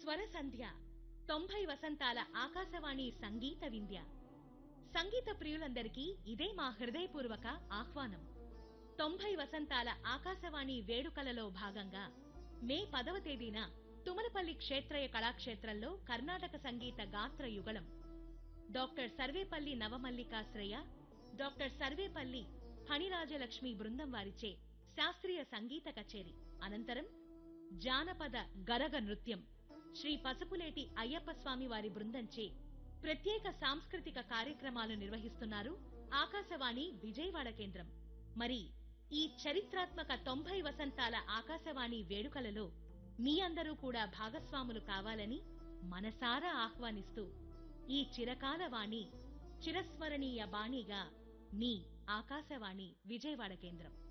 స్వర సంధ్య తొంభై వసంతాల ఆకాశవాణి సంగీత వింధ్య సంగీత ప్రియులందరికీ ఇదే మా హృదయపూర్వక ఆహ్వానం తొంభై వసంతాల ఆకాశవాణి వేడుకలలో భాగంగా మే పదవ తేదీన తుమలపల్లి క్షేత్రయ కళాక్షేత్రంలో కర్ణాటక సంగీత గాత్ర యుగళం డాక్టర్ సర్వేపల్లి నవమల్లికాశ్రయ డాక్టర్ సర్వేపల్లి ఫణిరాజలక్ష్మి బృందం వారిచే శాస్త్రీయ సంగీత కచేరి అనంతరం జానపద గరగ నృత్యం శ్రీ పసుపులేటి అయ్యప్ప స్వామి వారి బృందంచే ప్రత్యేక సాంస్కృతిక కార్యక్రమాలు నిర్వహిస్తున్నారు ఆకాశవాణి విజయవాడ కేంద్రం మరి ఈ చరిత్రాత్మక తొంభై వసంతాల ఆకాశవాణి వేడుకలలో మీ అందరూ కూడా భాగస్వాములు కావాలని మనసారా ఆహ్వానిస్తూ ఈ చిరకాల వాణి చిరస్మరణీయ బాణిగా మీ ఆకాశవాణి విజయవాడ కేంద్రం